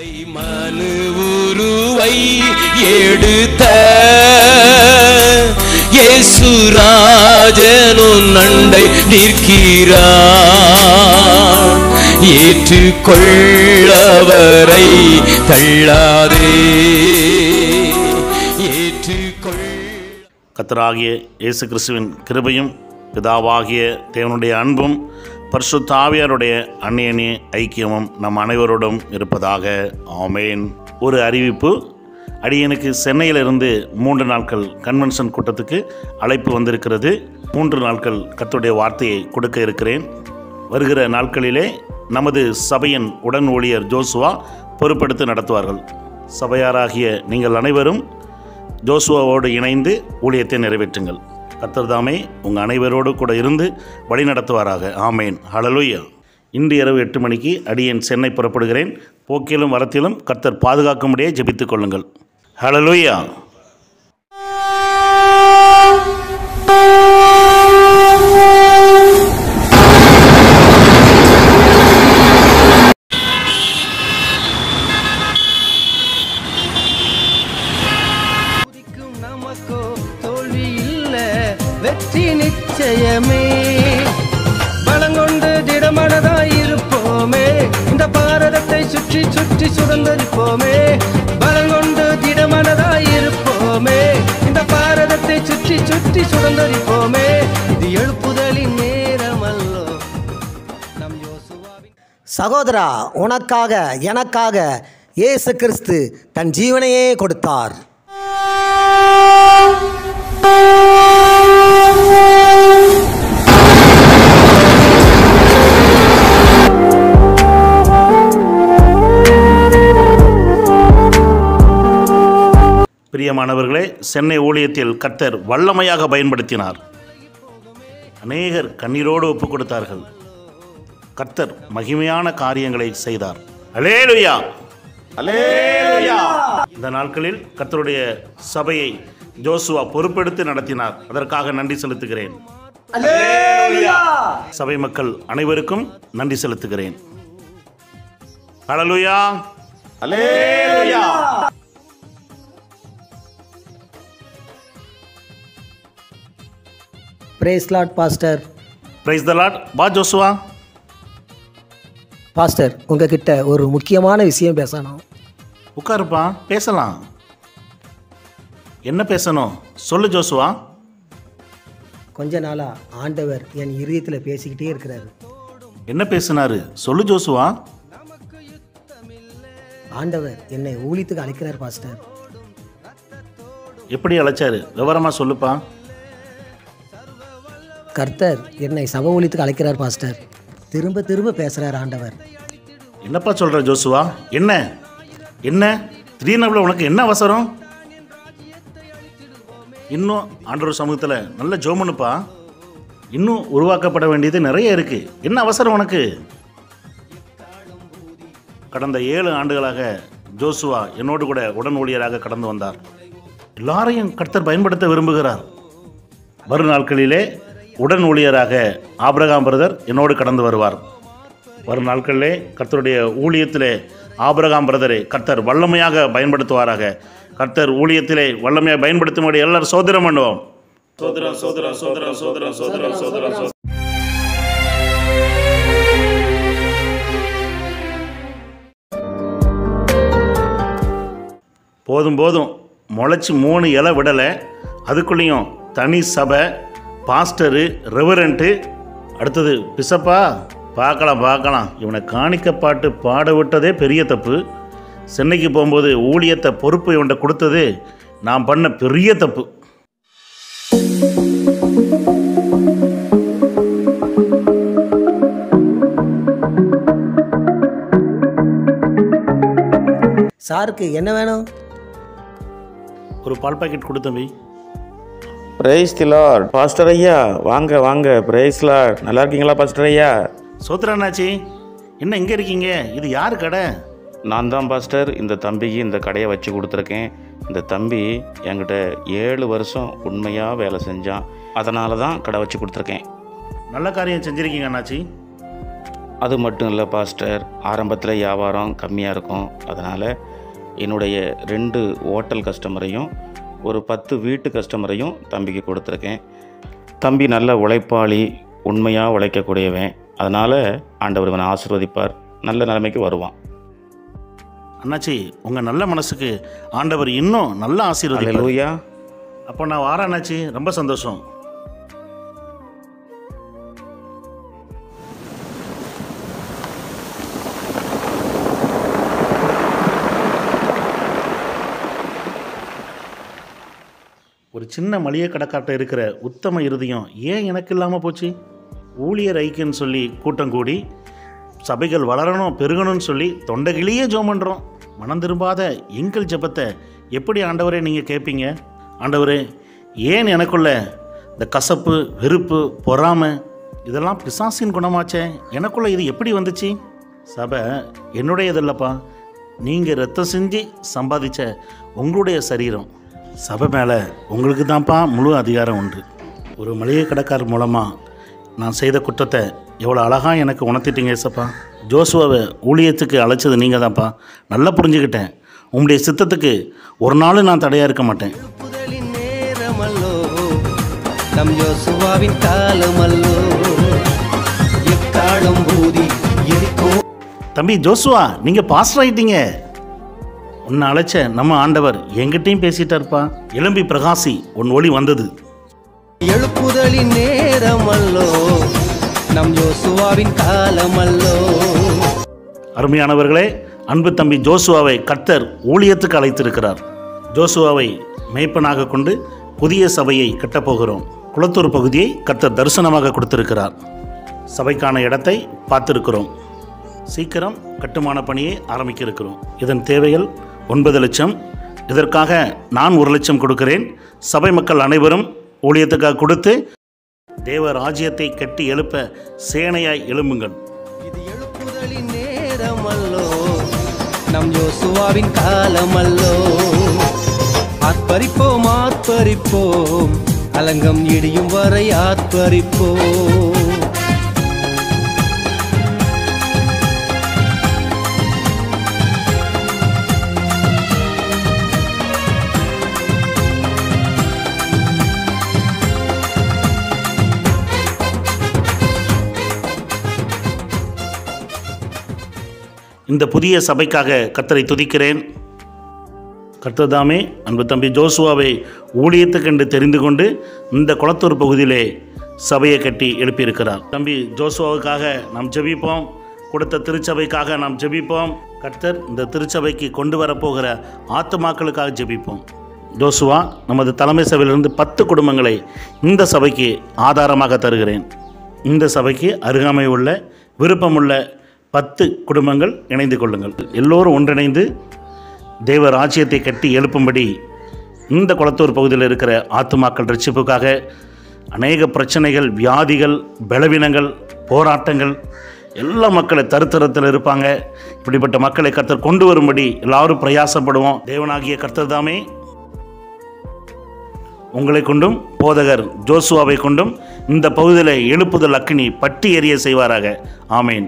மனு உருவை எடுத்த இயேசுராஜனும் நண்டை நிற்கிறார் ஏற்றுக்கொள்ளவரை தள்ளாதே ஏற்றுக்கொள் கத்தராகிய இயேசு கிறிஸ்துவின் கிருபையும் பிதாவாகிய தேவனுடைய அன்பும் பரிசுத்த ஆவியாருடைய அந்நியனிய ஐக்கியமும் நம் அனைவரோடும் இருப்பதாக ஆமேன் ஒரு அறிவிப்பு அடியனுக்கு சென்னையிலிருந்து மூன்று நாட்கள் கன்வென்ஷன் கூட்டத்துக்கு அழைப்பு வந்திருக்கிறது மூன்று நாட்கள் கர்த்தருடைய வார்த்தையை கொடுக்க இருக்கிறேன் வருகிற நாட்களிலே நமது சபையின் உடன் ஊழியர் ஜோசுவா பொறுப்பெடுத்து நடத்துவார்கள் சபையாராகிய நீங்கள் அனைவரும் ஜோசுவாவோடு இணைந்து ஊழியத்தை நிறைவேற்றுங்கள் கர்த்தர் தாமே உங்கள் அனைவரோடு கூட இருந்து வழி நடத்துவாராக ஆமேன் ஹalleluya இன்று இரவு எட்டு மணிக்கு அடியேன் சென்னை புறப்படுகிறேன் போக்கிலும் வரத்திலும் கர்த்தர் பாதுகாக்கும்படியே ஜெபித்துக் கொள்ளுங்கள் ஹalleluya துதிக்கும் நமக்கோ தோல்வி இல்ல வெற்றி நிச்சயமே பலங்கொண்டு திடமனதாய் இருப்போமே இந்த பாரதத்தை சுற்றி சுற்றி சுதந்தரிப்போமே பலங்கொண்டு திடமனதாய் இருப்போமே இந்த பாரதத்தை சுற்றி சுற்றி சுதந்தரிப்போமே இது எழுப்புதலின் நேரமல்லோ நம் யோசுவாவின் சகோதரா உனக்காக எனக்காக இயேசு கிறிஸ்து தன் ஜீவனையே கொடுத்தார் பிரியமானவர்களே சென்னை ஊழியத்தில் கர்த்தர் வல்லமையாக பயன்படுத்தினார் அநேகர் கண்ணீரோடு ஒப்பு கொடுத்தார்கள் கர்த்தர் மகிமையான காரியங்களை செய்தார் அலேலுயா அலேலுயா இந்த நாட்களில் கர்த்தருடைய சபையை ஜோசுவா பொறுப்பெடுத்து நடத்தினார் அதற்காக நன்றி செலுத்துகிறேன் சபை மக்கள் அனைவருக்கும் நன்றி செலுத்துகிறேன் ஹalleluya hallelujah praise lord pastor praise the lord பா ஜோசுவா பாஸ்டர் உங்ககிட்ட ஒரு முக்கியமான விஷயம் பேசணும் உட்காருப்பா பேசலாம் என்ன பேசணும் சொல்லு ஜோசுவா கொஞ்ச நாளாக ஆண்டவர் என் இதயத்தில் பேசிக்கிட்டே இருக்கிறாரு என்ன பேசினாரு சொல்லு ஜோசுவா ஆண்டவர் என்னை ஊழியத்துக்கு அழைக்கிறார் பாஸ்டர் எப்படி அழைச்சாரு விவரமா சொல்லுப்பா கர்த்தர் என்னை சபை ஊழியத்துக்கு அழைக்கிறார் பாஸ்டர் திரும்ப திரும்ப பேசுகிறார் ஆண்டவர் என்னப்பா சொல்ற ஜோசுவா என்ன என்ன திடீர்னு உனக்கு என்ன அவசரம் இன்னும் ஆண்டவர் சமூகத்தில் நல்ல ஜோமனுப்பா இன்னும் உருவாக்கப்பட வேண்டியது நிறைய இருக்கு என்ன அவசரம் உனக்கு கடந்த ஏழு ஆண்டுகளாக ஜோசுவா என்னோடு கூட உடன் ஊழியராக கடந்து வந்தார் எல்லாரையும் கர்த்தர் பயன்படுத்த விரும்புகிறார் வரும் நாட்களிலே உடன் ஊழியராக ஆபிரகாம் பிரதர் என்னோடு கடந்து வருவார் வரும் நாட்களிலே கர்த்தருடைய ஊழியத்திலே ஆபிரகாம் பிரதரை கர்த்தர் வல்லமையாக பயன்படுத்துவாராக கர்த்தர் ஊழியத்திலே வல்லமையாக பயன்படுத்தும்படி எல்லாரும் சோதரம் பண்ணுவோம் சோதரம் சோதரம் சோதரம் சோதரம் சோதரம் சோதரம் சோதரம் போதும் போதும் முளைச்சி மூணு இலை விடலை அதுக்குள்ளேயும் தனி சபை பாஸ்டரு ரெவரண்ட்டு அடுத்தது பிசப்பா பார்க்கலாம் பார்க்கலாம் இவனை காணிக்க பாட்டு பாட விட்டதே பெரிய தப்பு சென்னைக்கு போகும்போது ஊழியத்தை பொறுப்பு இவன்கிட்ட கொடுத்தது நான் பண்ண பெரிய தப்பு சாருக்கு என்ன வேணும் ஒரு பால் பாக்கெட் கொடு தம்பி பிரைஸ் தி லார்ட் பாஸ்டர் ஐயா வாங்க வாங்க பிரைஸ் லார்ட் நல்லா இருக்கீங்களா பாஸ்டர் ஐயா சோத்ரானாச்சி என்ன இங்கே இருக்கீங்க இது யார் கடை நான் தான் பாஸ்டர் இந்த தம்பிக்கு இந்த கடையை வச்சு கொடுத்துருக்கேன் இந்த தம்பி என்கிட்ட ஏழு வருஷம் உண்மையாக வேலை செஞ்சான் அதனால தான் கடை வச்சு கொடுத்துருக்கேன் நல்ல காரியம் செஞ்சுருக்கீங்க அண்ணாச்சி அது மட்டும் இல்லை பாஸ்டர் ஆரம்பத்தில் வியாபாரம் கம்மியாக இருக்கும் அதனால் என்னுடைய ரெண்டு ஹோட்டல் கஸ்டமரையும் ஒரு பத்து வீட்டு கஸ்டமரையும் தம்பிக்கு கொடுத்துருக்கேன் தம்பி நல்ல உழைப்பாளி உண்மையாக உழைக்கக்கூடியவன் அதனால் ஆண்டவர் இவனை ஆசீர்வதிப்பார் நல்ல நிலைமைக்கு வருவான் அண்ணாச்சி உங்கள் நல்ல மனசுக்கு ஆண்டவர் இன்னும் நல்ல ஆசீர்வாதம் அல்லேலூயா அப்போ நான் வாரேன் அண்ணாச்சி ரொம்ப சந்தோஷம் ஒரு சின்ன மளிகை கடைக்காட்ட இருக்கிற உத்தம இருதயம் ஏன் எனக்கு இல்லாமல் போச்சு ஊழியர் ஐக்கியன்னு சொல்லி கூட்டம் கூடி சபைகள் வளரணும் பெருகணும்னு சொல்லி தொண்டைகிளியே ஜோம் பண்ணுறோம் மனம் திரும்பாத எங்கள் ஜெபத்தை எப்படி ஆண்டவரே நீங்கள் கேட்பீங்க ஆண்டவரே ஏன் எனக்குள்ள இந்த கசப்பு வெறுப்பு பொறாமை இதெல்லாம் பிசாசின் குணமாச்சே எனக்குள்ள இது எப்படி வந்துச்சு சபை என்னுடையது இல்லைப்பா நீங்கள் ரத்தம் செஞ்சு சம்பாதிச்ச உங்களுடைய சரீரம் சபை மேலே உங்களுக்கு தான்ப்பா முழு அதிகாரம் உண்டு ஒரு மளிகை கடைக்காரர் மூலமாக நான் செய்த குற்றத்தை எவ்வளோ அழகாக எனக்கு உணர்த்திட்டீங்க ஏசப்பா ஜோசுவாவை ஊழியத்துக்கு அழைச்சது நீங்கள் தான்ப்பா நல்லா புரிஞ்சுக்கிட்டேன் உங்களுடைய சித்தத்துக்கு ஒரு நாளும் நான் தடையாக இருக்க மாட்டேன் எழுப்புதலின் நேரமல்லோ நம் யோசுவாவின் காலமல்லோ எக்காலம் ஊதி எரிக்கோ தம்பி ஜோசுவா நீங்கள் பாஸ்டர் ஆயிட்டீங்க உன்னை அழைச்ச நம்ம ஆண்டவர் எங்கிட்டையும் பேசிட்டார்ப்பா எலும்பி பிரகாசி உன் ஒளி வந்தது எழுப்புதலின் நேரமல்லோ நம் யோசுவாவின் காலமல்லோ அருமையானவர்களே அன்பு தம்பி ஜோசுவாவை கர்த்தர் ஊழியத்துக்கு அழைத்திருக்கிறார் ஜோசுவாவை மேய்ப்பனாக கொண்டு புதிய சபையை கட்டப்போகிறோம் குளத்தூர் பகுதியை கர்த்தர் தரிசனமாக கொடுத்திருக்கிறார் சபைக்கான இடத்தை பார்த்திருக்கிறோம் சீக்கிரம் கட்டுமான பணியை ஆரம்பிக்க இருக்கிறோம் இதன் தேவைகள் ஒன்பது லட்சம் இதற்காக நான் ஒரு லட்சம் கொடுக்கிறேன் சபை மக்கள் அனைவரும் ஊழியத்துக்காக கொடுத்து தேவ ராஜ்யத்தை கட்டி எழுப்ப சேனையாய் எழும்புங்கள் இது எழுப்புதலின் நேரமல்லோ நம் யோசுவாவின் காலமல்லோ ஆர்ப்பரிப்போம் ஆர்ப்பரிப்போம் அலங்கம் இடியும் வரை ஆர்ப்பரிப்போம் இந்த புதிய சபைக்காக கர்த்தரை துதிக்கிறேன் கர்த்தர்தாமே அன்பு தம்பி ஜோசுவாவை ஊழியத்துக்கென்று தெரிந்து கொண்டு இந்த குளத்தூர் பகுதியிலே சபையை கட்டி எழுப்பியிருக்கிறார் தம்பி ஜோசுவாவுக்காக நாம் ஜெபிப்போம் கொடுத்த திருச்சபைக்காக நாம் ஜெபிப்போம் கர்த்தர் இந்த திருச்சபைக்கு கொண்டு வரப்போகிற ஆத்துமாக்களுக்காக ஜெபிப்போம் ஜோசுவா நமது தலைமை சபையிலிருந்து பத்து குடும்பங்களை இந்த சபைக்கு ஆதாரமாக தருகிறேன் இந்த சபைக்கு அருகாமை உள்ள விருப்பமுள்ள பத்து குடும்பங்கள் இணைந்து கொள்ளுங்கள் எல்லோரும் ஒன்றிணைந்து தேவ ராஜ்யத்தை கட்டி எழுப்பும்படி இந்த குளத்தூர் பகுதியில் இருக்கிற ஆத்துமாக்கள் ரட்சிப்புக்காக அநேக பிரச்சனைகள் வியாதிகள் பலவீனங்கள் போராட்டங்கள் எல்லா மக்களை தருத்தரத்தில் இருப்பாங்க இப்படிப்பட்ட மக்களை கர்த்தர் கொண்டு வரும்படி எல்லாரும் பிரயாசப்படுவோம் தேவனாகிய கர்த்தர் தாமே உங்களை கொண்டும் போதகர் ஜோசுவாவை கொண்டும் இந்த பகுதியில் எழுப்புதல் அக்கினி பட்டி எறிய செய்வாராக ஆமேன்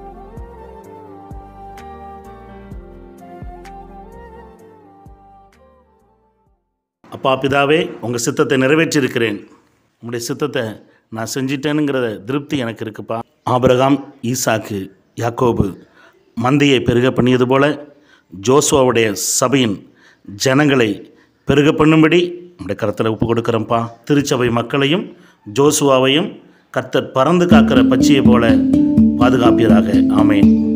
அப்பா பிதாவே உங்கள் சித்தத்தை நிறைவேற்றியிருக்கிறேன் உங்களுடைய சித்தத்தை நான் செஞ்சிட்டேனுங்கிற திருப்தி எனக்கு இருக்குப்பா ஆபிரகாம் ஈசாக்கு யாக்கோபு மந்தையை பெருக பண்ணியது போல ஜோசுவாவுடைய சபையின் ஜனங்களை பெருக பண்ணும்படி நம்முடைய கருத்தில் ஒப்பு கொடுக்குறோம்ப்பா திருச்சபை மக்களையும் ஜோசுவாவையும் கர்த்தர் பறந்து காக்கிற பச்சையை போல பாதுகாப்பீராக ஆமேன்